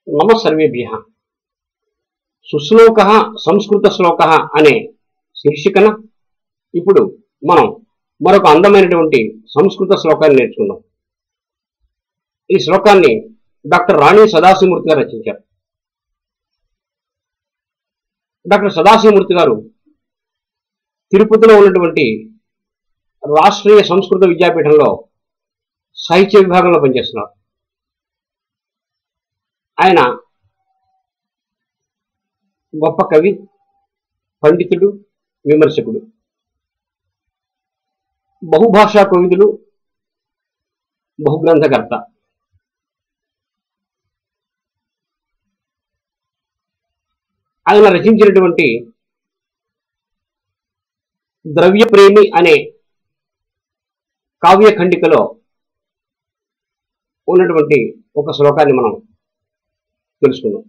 నమ సర్వేభ్య సుశ్లోక సంస్కృత శ్లోక అనే శీర్షికన ఇప్పుడు మనం మరొక అందమైనటువంటి సంస్కృత శ్లోకాన్ని నేర్చుకుందాం ఈ శ్లోకాన్ని డాక్టర్ రాణి సదాశివమూర్తి గారు రచించారు డాక్టర్ సదాశివమూర్తి గారు తిరుపతిలో ఉన్నటువంటి రాష్ట్రీయ సంస్కృత విద్యాపీఠంలో సాహిత్య విభాగంలో పనిచేస్తున్నారు ఆయన గొప్ప కవి పండితుడు విమర్శకుడు బహుభాషా కవితులు బహుగ్రంథకర్త ఆయన రచించినటువంటి ద్రవ్య ప్రేమి అనే కావ్య ఖండికలో ఉన్నటువంటి ఒక శ్లోకాన్ని మనం తెలుసుకుందాం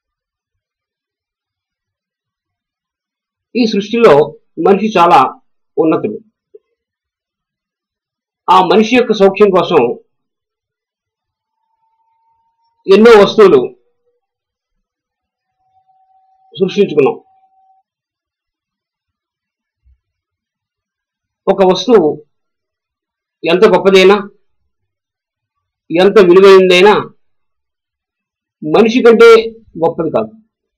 ఈ సృష్టిలో మనిషి చాలా ఉన్నతుడు ఆ మనిషి యొక్క సౌఖ్యం కోసం ఎన్నో వస్తువులు సృష్టించుకున్నాం ఒక వస్తువు ఎంత గొప్పదైనా ఎంత విలువైనదైనా మనిషి కంటే గొప్పది కాదు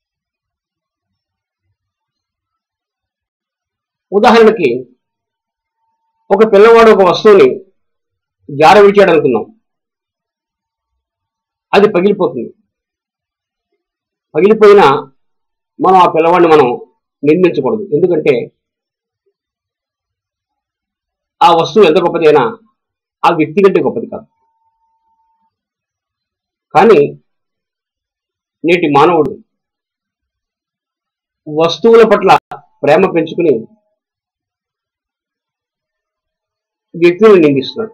ఉదాహరణకి ఒక పిల్లవాడు ఒక వస్తువుని జార విడిచాడు అనుకుందాం అది పగిలిపోతుంది పగిలిపోయినా మనం ఆ పిల్లవాడిని మనం నిందించకూడదు ఎందుకంటే ఆ వస్తువు ఎంత గొప్పదైనా ఆ వ్యక్తి కంటే గొప్పది కాదు కానీ నేటి మానవుడు వస్తువుల పట్ల ప్రేమ పెంచుకుని వ్యక్తులను నిందిస్తున్నాడు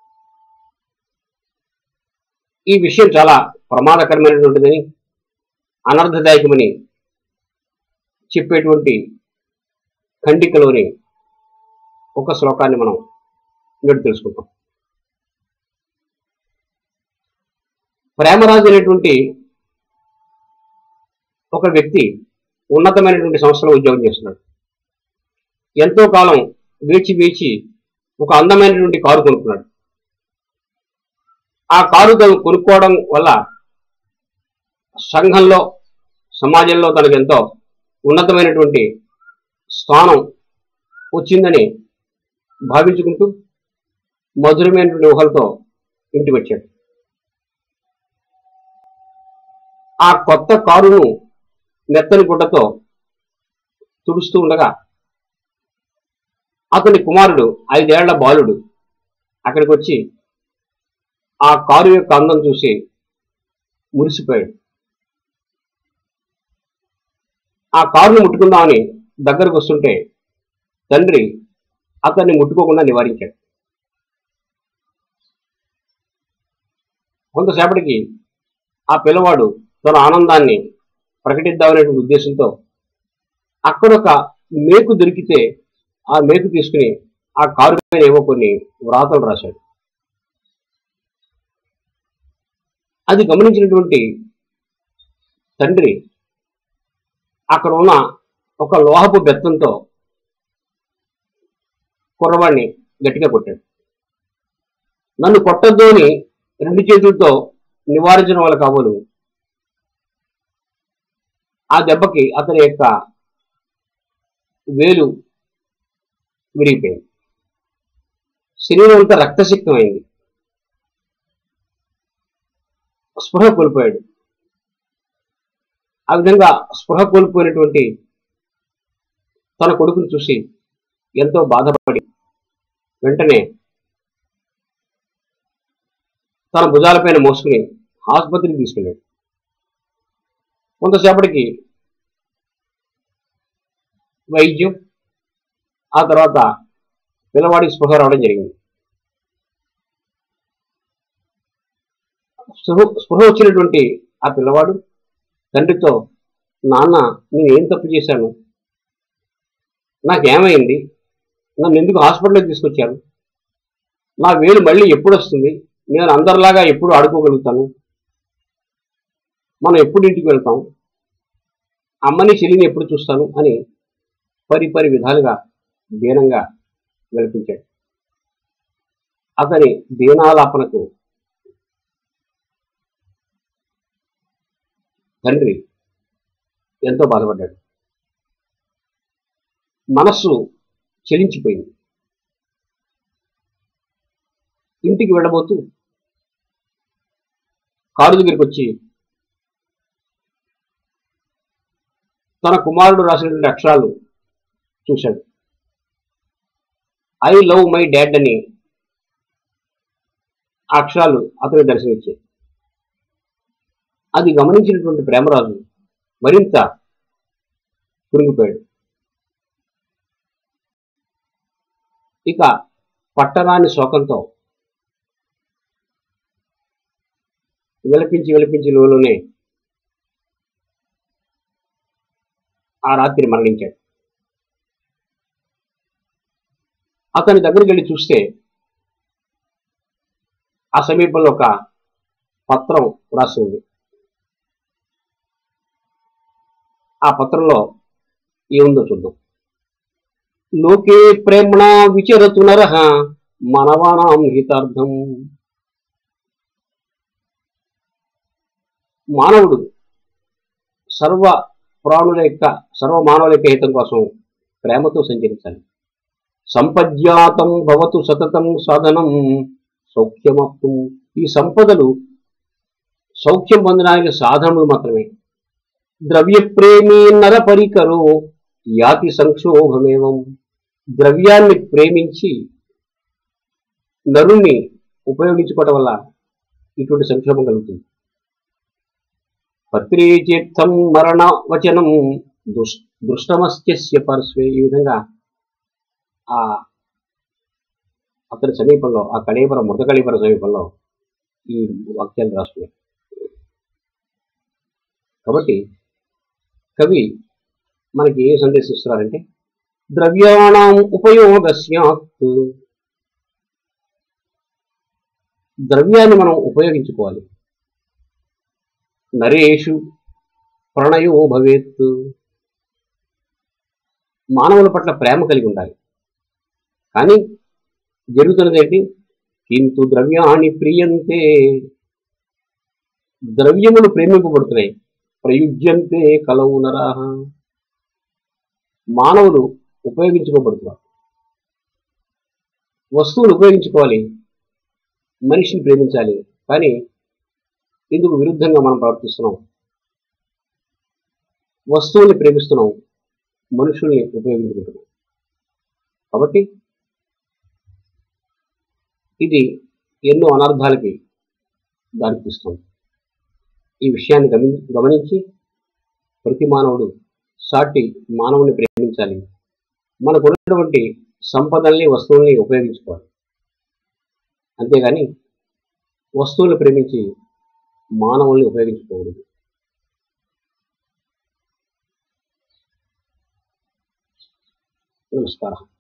ఈ విషయం చాలా ప్రమాదకరమైనటువంటిదని అనర్థదాయకమని చెప్పేటువంటి ఖండికలోని ఒక శ్లోకాన్ని మనం నేడు తెలుసుకుంటాం ప్రేమరాజు అనేటువంటి ఒక వ్యక్తి ఉన్నతమైనటువంటి సంస్థలో ఉద్యోగం చేస్తున్నాడు ఎంతో కాలం వేచి వేచి ఒక అందమైనటువంటి కారు కొనుక్కున్నాడు ఆ కారు తను కొనుక్కోవడం వల్ల సంఘంలో సమాజంలో తనకు ఎంతో ఉన్నతమైనటువంటి స్థానం వచ్చిందని భావించుకుంటూ మధురమైనటువంటి ఊహలతో ఇంటికి వచ్చాడు ఆ కొత్త కారును మెత్తని గుడ్డతో తుడుస్తూ ఉండగా అతని కుమారుడు ఐదేళ్ల బాలుడు అక్కడికి వచ్చి ఆ కారు యొక్క అందం చూసి మురిసిపోయాడు ఆ కారును ముట్టుకుందామని దగ్గరకు వస్తుంటే తండ్రి అతన్ని ముట్టుకోకుండా నివారించాడు కొంతసేపటికి ఆ పిల్లవాడు తన ఆనందాన్ని ప్రకటిద్దామనేటువంటి ఉద్దేశంతో అక్కడ ఒక మేకు దొరికితే ఆ మేకు తీసుకుని ఆ కారు పైన ఏవో కొన్ని వ్రాతలు రాశాడు అది గమనించినటువంటి తండ్రి అక్కడ ఉన్న ఒక లోహపు బెత్తంతో కుర్రవాడిని గట్టిగా కొట్టాడు నన్ను కొట్టద్దు అని రెండు చేతులతో నివారించడం వల్ల కాబోలు ఆ దెబ్బకి అతని యొక్క వేలు విరిగిపోయింది శరీరం అంతా రక్తసిక్తమైంది స్పృహ కోల్పోయాడు ఆ విధంగా స్పృహ కోల్పోయినటువంటి తన కొడుకును చూసి ఎంతో బాధపడి వెంటనే తన భుజాలపైన మోసుకుని ఆసుపత్రికి తీసుకెళ్ళాడు కొంతసేపటికి వైద్యం ఆ తర్వాత పిల్లవాడికి స్పృహ రావడం జరిగింది స్పృహ స్పృహ వచ్చినటువంటి ఆ పిల్లవాడు తండ్రితో నాన్న నేను ఏం తప్పు చేశాను నాకేమైంది నన్ను ఎందుకు హాస్పిటల్కి తీసుకొచ్చారు నా వేలు మళ్ళీ ఎప్పుడు వస్తుంది నేను అందరిలాగా ఎప్పుడు ఆడుకోగలుగుతాను మనం ఎప్పుడు ఇంటికి వెళ్తాం అమ్మని చెల్లిని ఎప్పుడు చూస్తాను అని పరిపరి విధాలుగా దీనంగా విలపించాడు అతని దీనాలాపనకు తండ్రి ఎంతో బాధపడ్డాడు మనస్సు చెలించిపోయింది ఇంటికి వెళ్ళబోతూ కారు దగ్గరికి వచ్చి తన కుమారుడు రాసినటువంటి అక్షరాలు చూశాడు ఐ లవ్ మై డాడ్ అని ఆ అక్షరాలు అతనికి దర్శనమిచ్చాయి అది గమనించినటువంటి ప్రేమరాజు మరింత కురింగిపోయాడు ఇక పట్టరాని శోకంతో విలపించి విలపించి లోలోనే ఆ రాత్రి మరణించాడు అతని దగ్గరికి వెళ్ళి చూస్తే ఆ సమీపంలో ఒక పత్రం రాసి ఉంది ఆ పత్రంలో ఏముందో చూద్దాం లోకే ప్రేమణ విచరతు నరహ మనవానాం హితార్థం మానవుడు సర్వ ప్రాణుల యొక్క సర్వ మానవుల యొక్క హితం కోసం ప్రేమతో సంచరించాలి సంపద్యాతం భవతు సతతం సాధనం సౌఖ్యమప్తు ఈ సంపదలు సౌఖ్యం పొందడానికి సాధనములు మాత్రమే ద్రవ్య ప్రేమి నర పరికరో యాతి సంక్షోభమేవం ద్రవ్యాన్ని ప్రేమించి నరుణ్ణి ఉపయోగించుకోవటం వల్ల ఇటువంటి సంక్షోభం కలుగుతుంది పత్రీతీర్థం మరణ వచనం దుష్ దృష్టమస్త్యస్య పార్శ్వే ఈ విధంగా ఆ అతని సమీపంలో ఆ కళీబర మృత కళీబర సమీపంలో ఈ వాక్యాలు రాస్తున్నాయి కాబట్టి కవి మనకి ఏ సందేశిస్తున్నారంటే ద్రవ్యాణం ఉపయోగస్యాత్ ద్రవ్యాన్ని మనం ఉపయోగించుకోవాలి నరేషు ప్రణయో భవేత్ మానవుల పట్ల ప్రేమ కలిగి ఉండాలి కానీ జరుగుతున్నది ఏంటి కింటు ద్రవ్యాన్ని ప్రియంతే ద్రవ్యములు ప్రేమింపబడుతున్నాయి ప్రయుజ్యంతే కలవు నరాహ మానవులు ఉపయోగించుకోబడుతున్నారు వస్తువులు ఉపయోగించుకోవాలి మనిషిని ప్రేమించాలి కానీ ఇందుకు విరుద్ధంగా మనం ప్రవర్తిస్తున్నాం వస్తువుల్ని ప్రేమిస్తున్నాం మనుషుల్ని ఉపయోగించుకుంటున్నాం కాబట్టి ఇది ఎన్నో అనర్థాలకి దారితీస్తుంది ఈ విషయాన్ని గమని గమనించి ప్రతి మానవుడు సాటి మానవుని ప్రేమించాలి మనకు ఉన్నటువంటి సంపదల్ని వస్తువుల్ని ఉపయోగించుకోవాలి అంతేగాని వస్తువులు ప్రేమించి మానవుల్ని ఉపయోగించుకోకూడదు నమస్కారం